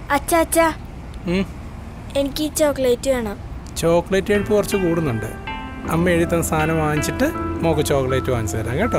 അച്ഛ അച്ഛ ഉം. എനിക്ക് ഈ ചോക്ലേറ്റ് വേണം ചോക്ലേറ്റ് കഴിപ്പ് കുറച്ച് കൂടുന്നുണ്ട് അമ്മ എഴുതി തന്ന സാധനം വാങ്ങിച്ചിട്ട് മോക്ക് ചോക്ലേറ്റ് വാങ്ങിച്ചു തരാം കേട്ടോ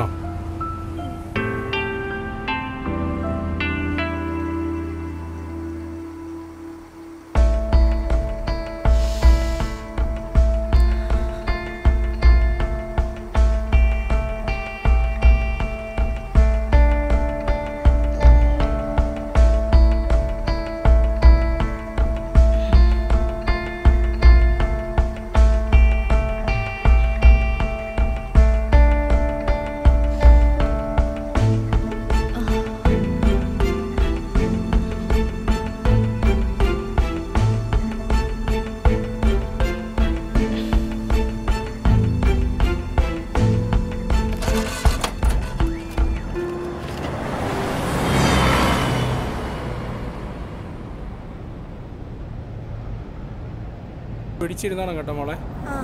പിടിച്ചിരുന്നോണം കേട്ടോ മോളെ ആ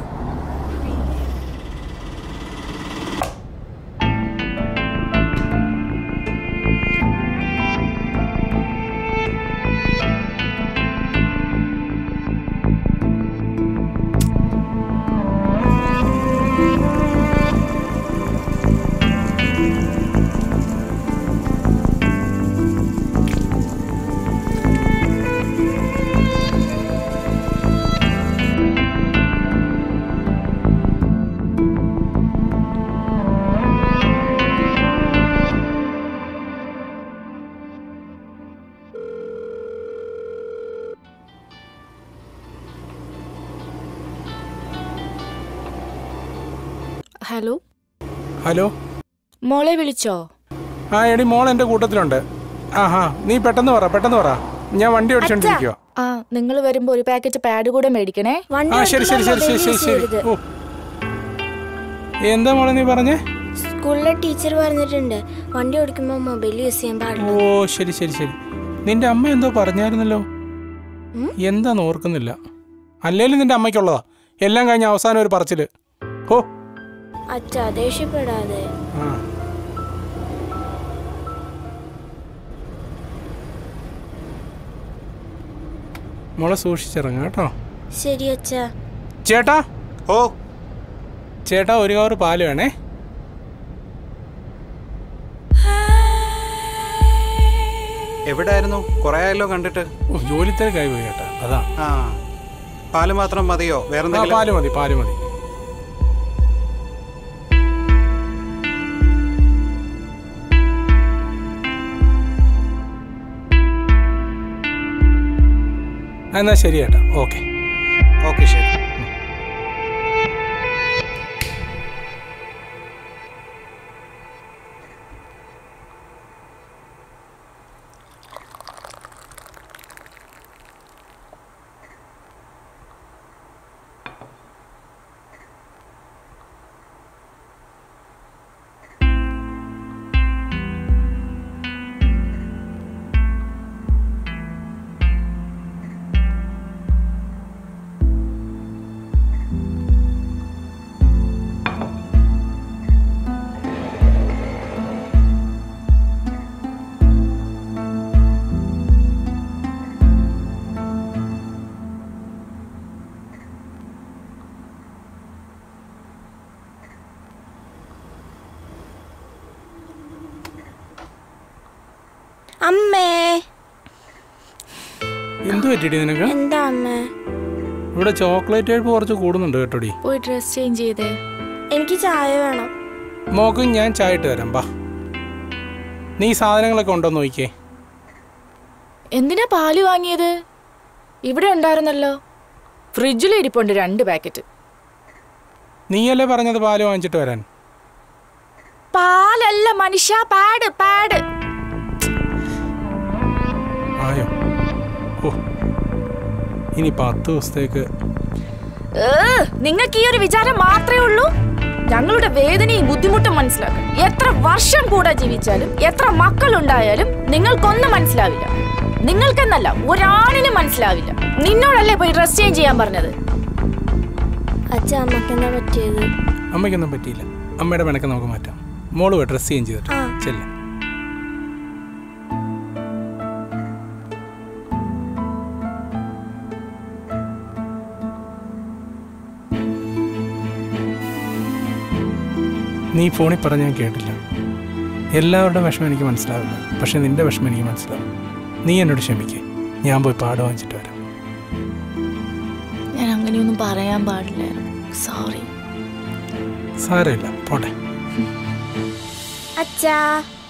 ഹലോ ഹലോ മോളെ വിളിച്ചോ ആ എടി മോൾ എൻ്റെ കൂട്ടത്തിലുണ്ട് ആ ഹാ നീ പെട്ടെന്ന് പറ പെട്ടെന്ന് പറ ഞാൻ വണ്ടി ഓടിച്ചോണ്ടിരിക്കുക ആ നിങ്ങൾ വരുമ്പോ ഒരു പാക്കറ്റ് പാഡ് കൂടെ മേടിക്കണേ വണ്ടി ആ ശരി ശരി ശരി ശരി ശരി ശരി ഓ എന്താ മോളെ നീ പറഞ്ഞേ സ്കൂളിലെ ടീച്ചർ പറഞ്ഞിട്ടുണ്ട് വണ്ടി ഓടിക്കുമ്പോൾ മൊബൈൽ യൂസ് ചെയ്യാൻ പാടില്ല ഓ ശരി ശരി ശരി നിന്റെ അമ്മ എന്തോ പറഞ്ഞായിരുന്നല്ലോ ഉം? എന്താന്ന് ഓർക്കുന്നില്ല അല്ലേലും നിന്റെ അമ്മയ്ക്കുള്ളതാ എല്ലാം കഴിഞ്ഞ അവസാനം ഒരു പറച്ചില് ഓ അച്ഛ ദേഷ്യപ്പെടാതെ ആ മോളെ സൂക്ഷിച്ചിറങ്ങ കേട്ടോ ശരി അച്ഛ ചേട്ടാ ഓ ചേട്ടാ ഒരു കവർ പാല് വേണേ എവിടായിരുന്നു കുറെ ആയല്ലോ കണ്ടിട്ട് ഓ ജോലി തിരക്കായി പോയി ചേട്ടാ അതാ ആ പാല് മാത്രം മതിയോ ആ വേറെന്തെങ്കിലും പാല് മതി പാല് മതി എന്നാ ശരി ചേട്ടാ ഓക്കെ ഓക്കെ ശരി അമ്മേ എന്തു പറ്റിടി നിനക്ക് എന്താ അമ്മേ ഇവിടെ ചോക്ലേറ്റ് കഴിപ്പ് കുറച്ച് കൂടുന്നുണ്ട് കേട്ടോടി പോയി ഡ്രസ് ചേഞ്ച് ചെയ്തേ എനിക്ക് ചായ വേണം മോക്കും ഞാൻ ചായ ഇട്ട് തരാം ബാ നീ ഈ സാധനങ്ങളൊക്കെ ഉണ്ടോ നോക്കിയേ എന്തിനാ പാല് വാങ്ങിയത് ഇവിടെ ഉണ്ടായിരുന്നല്ലോ ഫ്രിഡ്ജിൽ ഇരിപ്പുണ്ട് രണ്ട് പാക്കറ്റ് നീയല്ലേ പറഞ്ഞത് പാല് വാങ്ങിച്ചിട്ട് വരാൻ പാലല്ല മനുഷ്യ പാഡ് പാഡ് ആയോ ഓ ഇനി പത്ത് ദിവസത്തേക്ക് നിങ്ങൾക്ക് ഈ ഒരു വിചാരം മാത്രമേ ഉള്ളൂ ഞങ്ങളുടെ വേദനയും ബുദ്ധിമുട്ടും മനസ്സിലാക്കാൻ എത്ര വർഷം കൂടെ ജീവിച്ചാലും എത്ര മക്കളുണ്ടായാലും നിങ്ങൾക്കൊന്നും മനസ്സിലാവില്ല നിങ്ങൾക്കെന്നല്ല ഒരാണിനും മനസ്സിലാവില്ല നിന്നോടല്ലേ പോയി ഡ്രസ് ചേഞ്ച് ചെയ്യാൻ പറഞ്ഞത് അച്ഛ അമ്മക്ക് എന്താ പറ്റിയത് അമ്മയ്ക്കൊന്നും പറ്റിയില്ല അമ്മയുടെ മെനക്ക് നമുക്ക് മാറ്റാം മോള് പോയി ഡ്രസ് ചേഞ്ച് ചെയ്തിട്ട് ആ. ചെല്ലേ നീ ഫോണിൽ പറഞ്ഞ ഞാൻ കേട്ടില്ല എല്ലാവരുടെ വിഷമം എനിക്ക് മനസ്സിലാവില്ല പക്ഷെ നിന്റെ വിഷമം എനിക്ക് മനസ്സിലാവും നീ എന്നോട് ക്ഷമിക്കേ ഞാൻ പോയി പാട് വാങ്ങിച്ചിട്ട് വരാം ഞാൻ അങ്ങനെയൊന്നും പറയാൻ പാടില്ലായിരുന്നു സോറി സാരമില്ല പോട്ടെ അച്ഛാ